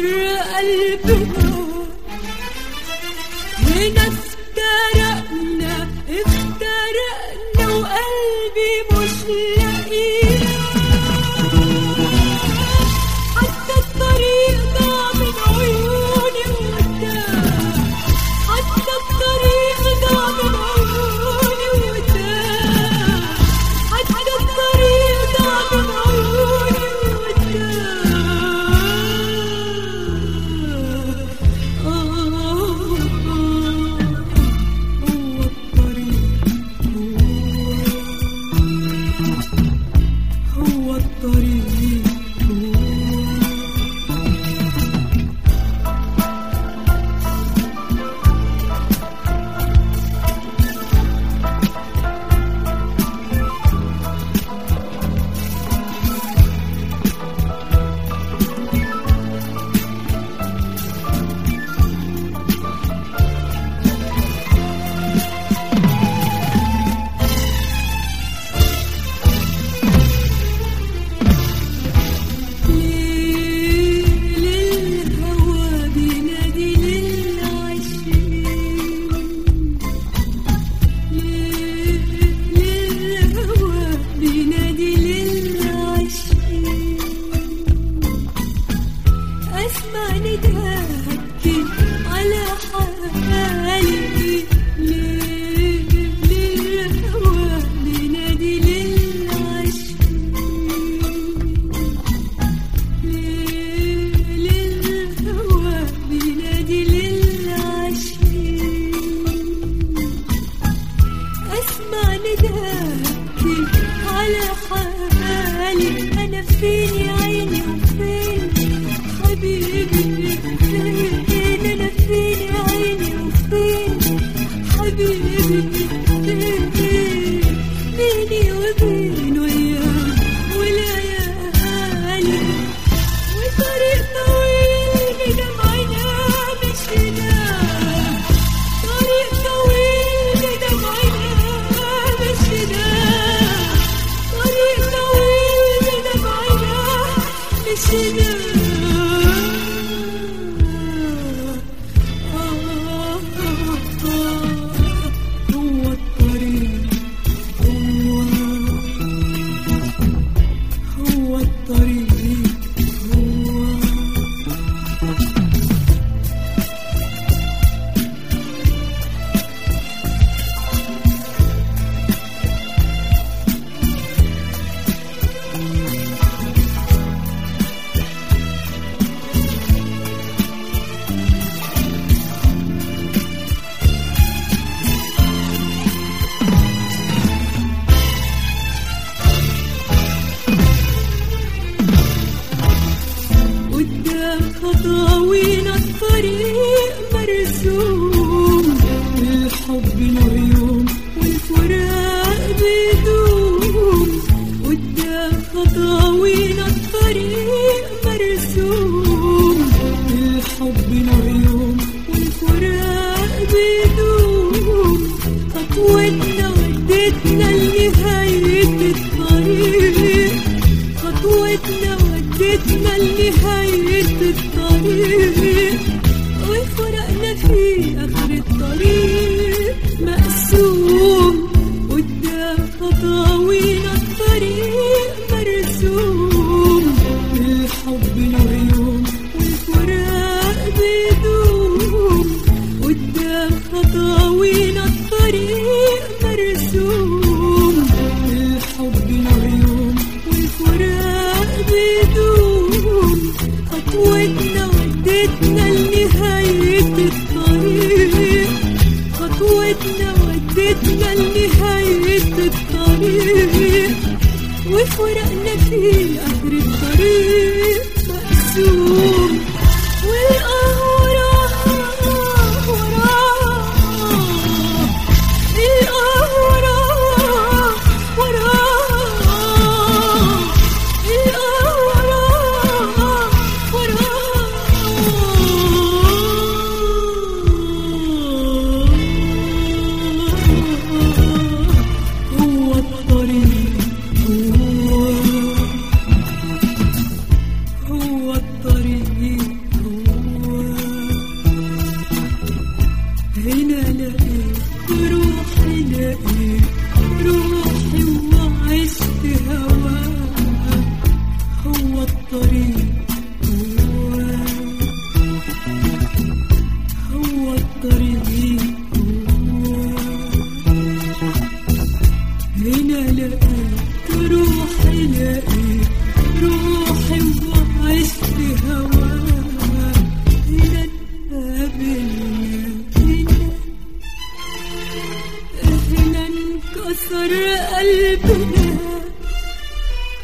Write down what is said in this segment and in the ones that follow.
قلبنا هنا افترقنا افترقنا وقلبي مش لاقيه حتى الطريق ضاع من عيوني وتاه حتى الطريق ضاع من عيوني وتاه حتى الطريق ضاع من عيوني وتاه آه آه هو الطريق هو هو الطريق هو ليل الهوى بينادي للعشرين ليل الهوى بينادي للعشرين أسمع نداك على حالي ليل الهوى بينادي للعشرين ليل الهوى بينادي للعشرين أسمع نداك على حالي أنا فين يا عيني وفين حبيبي فين أنا فين يا عيني وفين حبيبي فين بيني وبين وياك وليالي وطريق طويل بدمعنا مشيناه طريق طويل بدمعنا مشيناه طريق طويل بدمعنا مشيناه آه آه آه هو الطريق هو هو الطريق هو قدام خطاوينا الطريق مرسوم الحب له يوم والفراق بيدوم قدام خطاوينا الطريق مرسوم الحب له يوم والفراق بيدوم خطوتنا ودتنا لنهاية الطريق خطوتنا ودتنا لنهاية الطريق وفرقنا في آخر الطريق مقسوم قدام خطاوينا الطريق مرسوم الحب له يوم والفراق بيدوم قدام خطاوينا الطريق مرسوم الحب له يوم والفراق بيدوم خطوتنا ودتنا لنهاية الطريق خطوتنا ودتنا لنهاية الطريق وفرقنا في آخر الطريق مقسوم والقهوة وراها وراها القهوة وراها وراها القهوة وراها وراها هو الطريق هو هو الطريق هو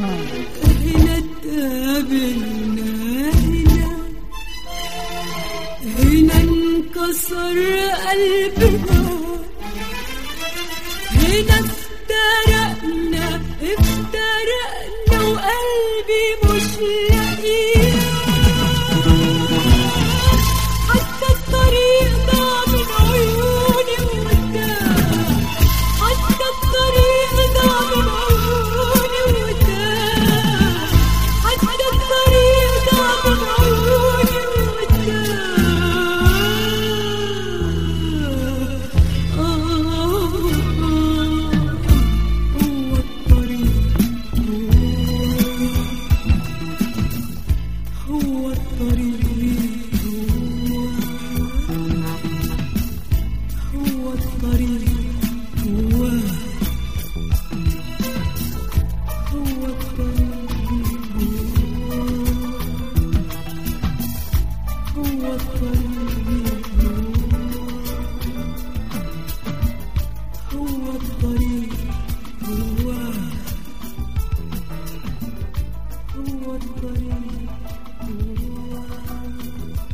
هنا اتقابلنا هنا هنا انكسر قلبنا هنا افترقنا افترقنا وقلبي مش لاقيه حتى الطريق ضاع من عيوني وتاه حتى الطريق ضاع من عيوني وتاه حتى الطريق ضاع من عيوني وتاه هو الطريق هو هو الطريق هو هو الطريق هو هو الطريق هو هو الطريق هو الطريق هو هو الطريق هو